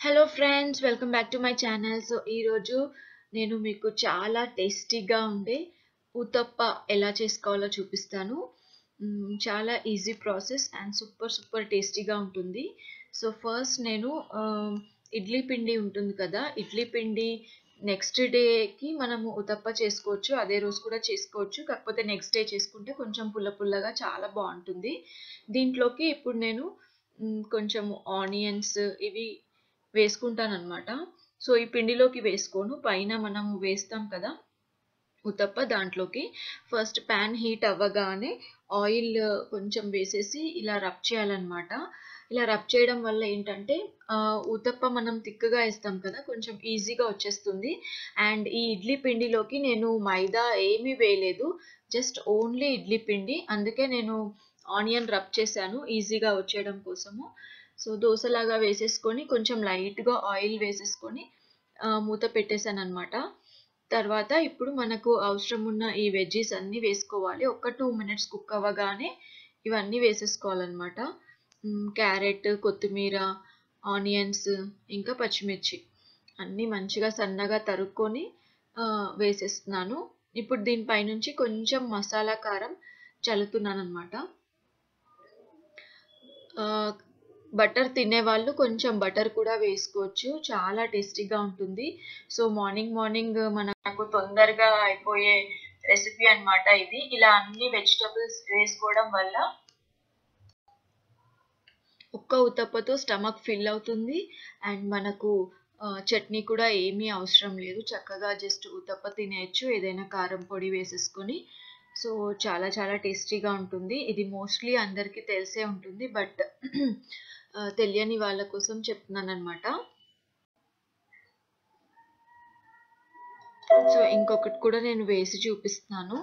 hello friends welcome back to my channel so ఈరోజు నేను మీకు చాలా టేస్టీగా ఉండే ఊతప్ప ఎలా చేసుకోవాలో చూపిస్తాను మ్మ్, చాలా easy process and super super టేస్టీగా ఉంటుంది సో ఫస్ట్ నేను ఆ, ఇడ్లీ పిండి ఉంటుంది కదా ఇడ్లీ పిండి నెక్స్ట్ డేకి మనము ఉతప్ప చేసుకోవచ్చు అదే రోజు కూడా చేసుకోవచ్చు కాకపోతే నెక్స్ట్ డే చేసుకుంటే కొంచెం పుల్ల పుల్లగా చాలా బాగుంటుంది దీంట్లోకి ఇప్పుడు నేను మ్, కొంచెం ఆనియన్స్ ఇవి వేసుకుంటాను అనమాట సో ఈ పిండిలోకి వేసుకోను పైన మనం వేస్తాం కదా ఉతప్ప దాంట్లోకి ఫస్ట్ ప్యాన్ హీట్ అవ్వగానే ఆయిల్ కొంచెం వేసేసి ఇలా రబ్ చేయాలన్నమాట ఇలా రబ్ చేయడం వల్ల ఏంటంటే ఆ, ఉతప్ప మనం తిక్కగా వేస్తాం కదా కొంచెం ఈజీగా వచ్చేస్తుంది అండ్ ఈ ఇడ్లీ పిండిలోకి నేను మైదా ఏమీ వేయలేదు జస్ట్ ఓన్లీ ఇడ్లీ పిండి అందుకే నేను ఆనియన్ రబ్ చేశాను ఈజీగా వచ్చేయడం కోసము సో దోశలాగా వేసేసుకొని కొంచెం లైట్గా ఆయిల్ వేసేసుకొని ఆ, మూత పెట్టేశాను అనమాట తర్వాత ఇప్పుడు మనకు అవసరం ఉన్న ఈ వెజ్జీస్ అన్నీ వేసుకోవాలి ఒక టూ మినిట్స్ కుక్ అవ్వగానే ఇవన్నీ వేసేసుకోవాలన్నమాట క్యారెట్ కొత్తిమీర ఆనియన్స్ ఇంకా పచ్చిమిర్చి అన్నీ మంచిగా సన్నగా తరుక్కొని ఆ, వేసేస్తున్నాను ఇప్పుడు దీనిపైనుంచి కొంచెం మసాలా కారం చల్లుతున్నాను అనమాట బటర్ తినేవాళ్ళు కొంచెం బటర్ కూడా వేసుకోవచ్చు చాలా టేస్టీగా ఉంటుంది సో మార్నింగ్ మార్నింగ్ మనకు తొందరగా అయిపోయే రెసిపీ అన్నమాట ఇది ఇలా అన్ని వెజిటబుల్స్ వేసుకోవడం వల్ల ఒక్క ఉతప్పతో స్టమక్ ఫిల్ అవుతుంది అండ్ మనకు ఆ, చట్నీ కూడా ఏమీ అవసరం లేదు చక్కగా జస్ట్ ఉతప్ప తినేయచ్చు ఏదైనా కారం పొడి వేసేసుకొని సో చాలా చాలా టేస్టీగా ఉంటుంది ఇది మోస్ట్లీ అందరికీ తెలిసే ఉంటుంది బట్ తెలియని వాళ్ళ కోసం చెప్తున్నాను అనమాట సో ఇంకొకటి కూడా నేను వేసి చూపిస్తున్నాను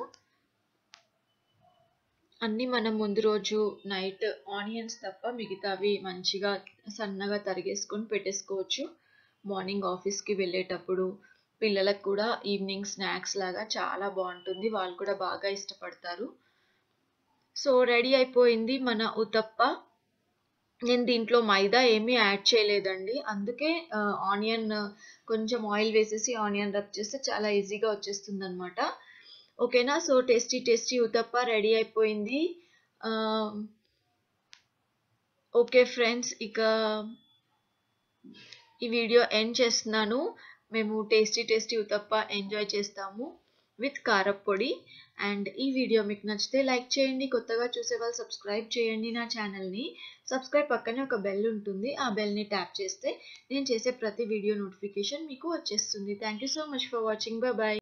అన్నీ మనం ముందు రోజు నైట్ ఆనియన్స్ తప్ప మిగతావి మంచిగా సన్నగా తరిగేసుకొని పెట్టేసుకోవచ్చు మార్నింగ్ ఆఫీస్కి వెళ్ళేటప్పుడు పిల్లలకు కూడా ఈవినింగ్ స్నాక్స్ లాగా చాలా బాగుంటుంది వాళ్ళు కూడా బాగా ఇష్టపడతారు సో రెడీ అయిపోయింది మన ఉతప్ప నేను దీంట్లో మైదా ఏమీ యాడ్ చేయలేదండి అందుకే ఆనియన్ కొంచెం ఆయిల్ వేసేసి ఆనియన్ రబ్ చేస్తే చాలా ఈజీగా వచ్చేస్తుంది అనమాట ఓకేనా so tasty tasty uthappa ready అయిపోయింది ఓకే ఫ్రెండ్స్ ఇక ఈ వీడియో ఎండ్ చేస్తున్నాను మేము టేస్టీ టేస్టీ ఉతప్ప ఎంజాయ్ చేస్తాము విత్ కారప్పొడి అండ్ ఈ వీడియో మీకు నచ్చితే లైక్ చేయండి కొత్తగా చూసే వాళ్ళు సబ్స్క్రైబ్ చేయండి నా ఛానల్ని సబ్స్క్రైబ్ పక్కనే ఒక బెల్ ఉంటుంది ఆ బెల్ని ట్యాప్ చేస్తే నేను చేసే ప్రతి వీడియో నోటిఫికేషన్ మీకు వచ్చేస్తుంది thank you so much for watching bye